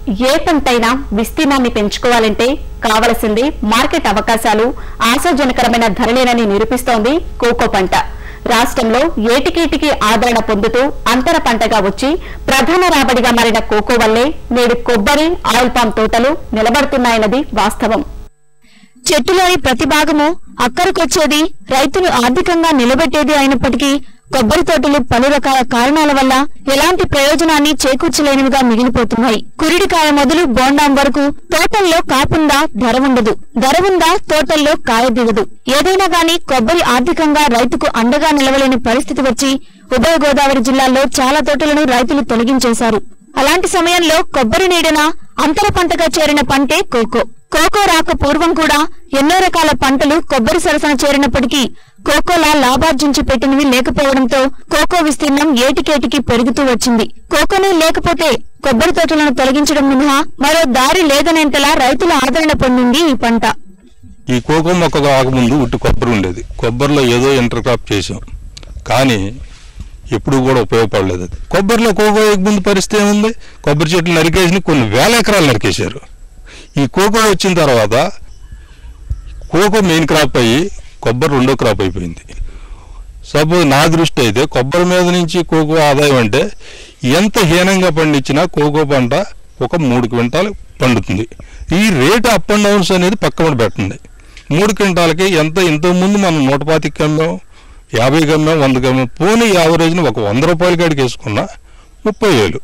ఏ పంటైనా విస్తీర్ణాన్ని పెంచుకోవాలంటే కావలసింది మార్కెట్ అవకాశాలు ఆశాజనకరమైన ధరలేనని నిరూపిస్తోంది కోకో పంట రాష్ట్రంలో ఏటికేటికి ఆదరణ పొందుతూ అంతర పంటగా వచ్చి ప్రధాన రాబడిగా మారిన కోకో వల్లే నేడు కొబ్బరి ఆయిల్ పామ్ తోటలు నిలబడుతున్నాయన్నది వాస్తవం చెట్టులోని ప్రతి భాగము అక్కడికొచ్చేది రైతులు ఆర్థికంగా నిలబెట్టేది అయినప్పటికీ కొబ్బరి తోటలు పలు రకాల కారణాల వల్ల ఎలాంటి ప్రయోజనాన్ని చేకూర్చలేనివిగా మిగిలిపోతున్నాయి కురిడికాయ మొదలు బోండాం వరకు తోటల్లో కాపుందా ధర ఉండదు ధర ఉందా తోటల్లో కాయ దిగదు ఏదైనా గాని కొబ్బరి ఆర్థికంగా రైతుకు అండగా నిలవలేని పరిస్థితి వచ్చి ఉభయ గోదావరి జిల్లాల్లో చాలా తోటలను రైతులు తొలగించేశారు అలాంటి సమయంలో కొబ్బరి నీడన అంతర పంటగా చేరిన పంటే కోకో కోకో రాక పూర్వం కూడా ఎన్నో రకాల పంటలు కొబ్బరి సరసన చేరినప్పటికీ కోకోలా లాభార్జించి పెట్టినవి లేకపోవడంతో కోకో విస్తీర్ణం ఏటికేటికి పెరుగుతూ వచ్చింది కోకోనే లేకపోతే కొబ్బరి తోటలను తొలగించడం మినహా మరో దారి లేదనేంతలా రైతుల ఆదరణ పొందింది ఈ పంట ఈ కోకో మొక్క రాకముందు ఉట్టి కొబ్బరి ఉండేది కొబ్బరిలో ఏదో ఇంటర్ క్రాప్ చేసాం కానీ ఎప్పుడు కూడా ఉపయోగపడలేదు అది కొబ్బరిలో కోకో ముందు పరిస్థితి ఏముంది కొబ్బరి చెట్లు నరికేసి కొన్ని వేల ఎకరాలు నరికేశారు ఈ కోకో వచ్చిన తర్వాత కోకో మెయిన్ క్రాప్ అయ్యి కొబ్బరి రెండో క్రాప్ అయిపోయింది సపోజ్ నా దృష్టి అయితే కొబ్బరి మీద నుంచి కోకో ఆదాయం అంటే ఎంత హీనంగా పండించినా కోకో పంట ఒక మూడు క్వింటాలు పండుతుంది ఈ రేటు అప్ అండ్ డౌన్స్ అనేది పక్కన పెట్టండి మూడు క్వింటాలకి ఎంత ఇంతకు ముందు మనం నూట పాతికి అమ్మాం యాభైకి అమ్మాం వందకి అమ్మాం పోనీ యావరేజ్ని ఒక వంద రూపాయల కాడికి వేసుకున్నా ముప్పై వేలు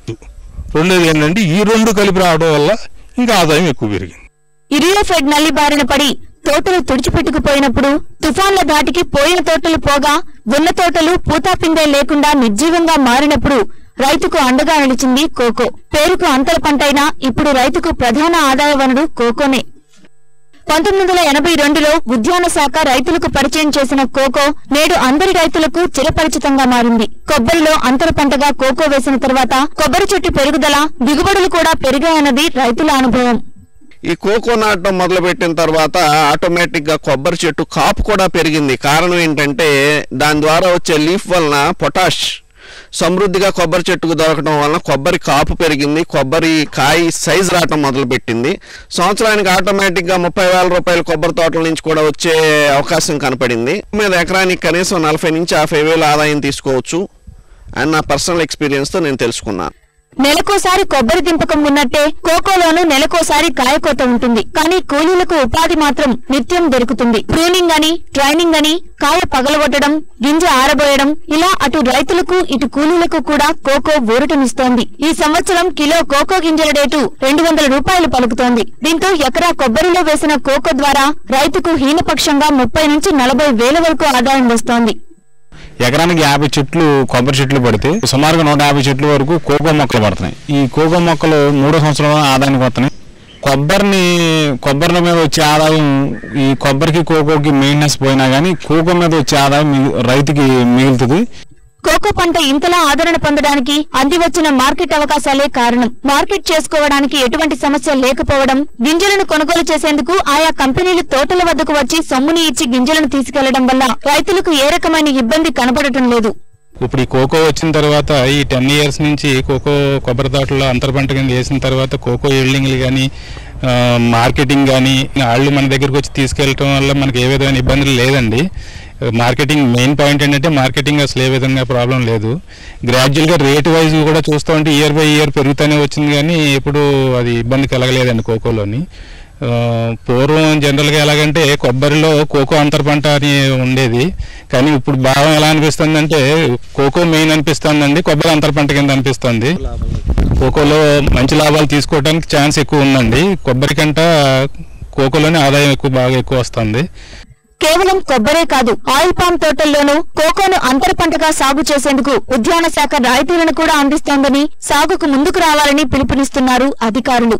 రెండోది ఏంటంటే ఈ రెండు కలిపి రావడం వల్ల ఇంకా ఆదాయం ఎక్కువ పెరిగింది ఇరియోఫెడ్ నల్లి బారిన పడి తోటలు తుడిచిపెట్టుకుపోయినప్పుడు తుఫాన్ల ధాటికి పోయిన తోటలు పోగా ఉన్న తోటలు పూతాపిందే లేకుండా నిర్జీవంగా మారినప్పుడు రైతుకు అండగా నిలిచింది కోకో పేరుకు అంతర పంటైనా ఇప్పుడు రైతుకు ప్రధాన ఆదాయ వనరు కోకోనే పంతొమ్మిది వందల ఎనభై రెండులో ఉద్యాన శాఖ రైతులకు పరిచయం చేసిన కోకో నేడు అందరి రైతులకు చిరపరిచితంగా మారింది కొబ్బరిలో అంతర పంటగా కోకో వేసిన తర్వాత కొబ్బరి చెట్టు పెరుగుదల దిగుబడులు కూడా పెరిగాయన్నది రైతుల అనుభవం ఈ కోకో నాటడం మొదలుపెట్టిన తర్వాత ఆటోమేటిక్గా కొబ్బరి చెట్టు కాపు కూడా పెరిగింది కారణం ఏంటంటే దాని ద్వారా వచ్చే లీఫ్ వలన పొటాష్ సమృద్ధిగా కొబ్బరి చెట్టుకు దొరకడం వలన కొబ్బరి కాపు పెరిగింది కొబ్బరి కాయ సైజ్ రావటం మొదలుపెట్టింది సంవత్సరానికి ఆటోమేటిక్గా ముప్పై వేల రూపాయల కొబ్బరి తోటల నుంచి కూడా వచ్చే అవకాశం కనపడింది మీద ఎకరానికి కనీసం నలభై నుంచి యాభై వేలు ఆదాయం తీసుకోవచ్చు అని నా పర్సనల్ ఎక్స్పీరియన్స్తో నేను తెలుసుకున్నాను నెలకోసారి కొబ్బరి దింపకం ఉన్నట్టే కోకోలోనూ నెలకోసారి కాయకోత ఉంటుంది కానీ కూలీలకు ఉపాధి మాత్రం నిత్యం దొరుకుతుంది ప్రూనింగ్ అని ట్రైనింగ్ అని కాయ పగలగొట్టడం గింజ ఆరబోయడం ఇలా అటు రైతులకు ఇటు కూలీలకు కూడా కోకో ఊరటనిస్తోంది ఈ సంవత్సరం కిలో కోకో గింజల రేటు రెండు వందల రూపాయలు పలుకుతోంది దీంతో ఎకరా కొబ్బరిలో వేసిన కోకో ద్వారా రైతుకు హీనపక్షంగా ముప్పై నుంచి నలభై వేల వరకు ఆదాయం వస్తోంది ఎకరానికి యాభై చెట్లు కొబ్బరి చెట్లు పడితే సుమారుగా నూట యాభై చెట్ల వరకు కోకో మొక్కలు పడుతున్నాయి ఈ కోకో మొక్కలు మూడో సంవత్సరంలో ఆదాయానికి వస్తున్నాయి కొబ్బరిని కొబ్బరి మీద వచ్చే ఆదాయం ఈ కొబ్బరికి కోకోకి మెయింటెనెన్స్ పోయినా కానీ కోకో మీద వచ్చే ఆదాయం మిగు- రైతుకి మిగులుతుంది కోకో పంట ఇంతలా ఆదరణ పొందడానికి అందివచ్చిన మార్కెట్ అవకాశాలే కారణం మార్కెట్ చేసుకోవడానికి ఎటువంటి సమస్య లేకపోవడం గింజలను కొనుగోలు చేసేందుకు ఆయా కంపెనీలు తోటల వద్దకు వచ్చి సొమ్ముని ఇచ్చి గింజలను తీసుకెళ్లడం వల్ల రైతులకు ఏ రకమైన ఇబ్బంది కనబడటం లేదు ఇప్పుడు ఈ కోకో వచ్చిన తర్వాత ఈ టెన్ ఇయర్స్ నుంచి కోకో కొబ్బరి తోటలో అంతర పంట కింద వేసిన తర్వాత కోకో ఎల్డింగ్లు కానీ మార్కెటింగ్ కానీ వాళ్ళు మన దగ్గరికి వచ్చి తీసుకెళ్ళటం వల్ల మనకి ఏ విధమైన ఇబ్బందులు లేదండి మార్కెటింగ్ మెయిన్ పాయింట్ ఏంటంటే మార్కెటింగ్ అసలు ఏ విధంగా ప్రాబ్లం లేదు గ్రాడ్యువల్గా రేట్ వైజ్ కూడా చూస్తూ ఉంటే ఇయర్ బై ఇయర్ పెరుగుతూనే వచ్చింది కానీ ఎప్పుడు అది ఇబ్బంది కలగలేదండి కోకోలోని ఆ, పూర్వం జనరల్గా ఎలాగంటే కొబ్బరిలో కోకో అంతర పంట అని ఉండేది కానీ ఇప్పుడు భావం ఎలా అనిపిస్తుంది అంటే కోకో మెయిన్ అనిపిస్తుందండి కొబ్బరి అంతర పంట కింద అనిపిస్తుంది కోకోలో మంచి లాభాలు తీసుకోవడానికి ఛాన్స్ ఎక్కువ ఉందండి కొబ్బరి కంట కోకోలోనే ఆదాయం ఎక్కువ బాగా ఎక్కువ వస్తుంది కేవలం కొబ్బరే కాదు ఆయిల్ పామ్ తోటల్లోనూ కోకోను అంతర పంటగా సాగు చేసేందుకు ఉద్యాన శాఖ రాయితీలను కూడా అందిస్తోందని సాగుకు ముందుకు రావాలని పిలుపునిస్తున్నారు అధికారులు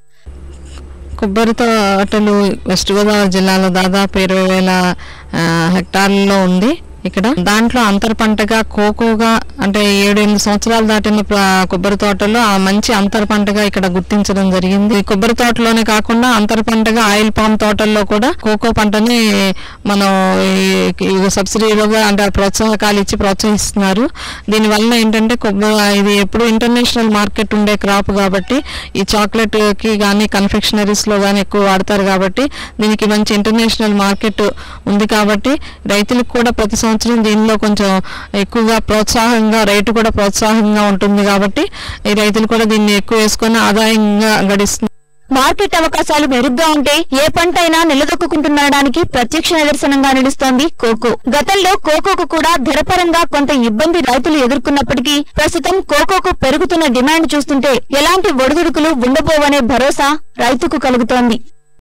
కొబ్బరి తోటలు వెస్ట్ గోదావరి జిల్లాలో దాదాపు ఇరవై వేల ఆ, హెక్టార్లలో ఉంది ఇక్కడ దాంట్లో అంతర పంటగా కోకోగా అంటే ఏడు ఎనిమిది సంవత్సరాలు దాటిన ప్ర- కొబ్బరి తోటలో ఆ మంచి అంతర పంటగా ఇక్కడ గుర్తించడం జరిగింది ఈ కొబ్బరి తోటలోనే కాకుండా అంతర పంటగా ఆయిల్ పామ్ తోటల్లో కూడా కోకో పంటని మనం ఈ- ఈ సబ్సిడీలుగా అంటే ప్రోత్సాహకాలు ఇచ్చి ప్రోత్సహిస్తున్నారు దీనివల్ల ఏంటంటే కొబ్బరి ఇది ఎప్పుడు ఇంటర్నేషనల్ మార్కెట్ ఉండే క్రాప్ కాబట్టి ఈ చాక్లెట్ కి కానీ కన్ఫెక్షనరీస్ లో కానీ ఎక్కువ వాడతారు కాబట్టి దీనికి మంచి ఇంటర్నేషనల్ మార్కెట్ ఉంది కాబట్టి రైతులకు కూడా ప్రతి సంవత్సరం దీనిలో కొంచెం ఎక్కువగా ప్రోత్సాహంగా రేటు కూడా ప్రోత్సాహంగా ఉంటుంది కాబట్టి ఈ రైతులు కూడా దీన్ని ఎక్కువ వేసుకొని ఆదాయంగా గడిస్తున్నారు మార్కెట్ అవకాశాలు మెరుగ్గా ఉంటే ఏ పంట అయినా నిలదొక్కుంటుందనడానికి ప్రత్యక్ష నిదర్శనంగా నిలుస్తోంది కోకో గతంలో కోకోకు కూడా ధరపరంగా కొంత ఇబ్బంది రైతులు ఎదుర్కొన్నప్పటికీ ప్రస్తుతం కోకోకు పెరుగుతున్న డిమాండ్ చూస్తుంటే ఎలాంటి ఒడిదుడుకులు ఉండబోవనే భరోసా రైతుకు కలుగుతోంది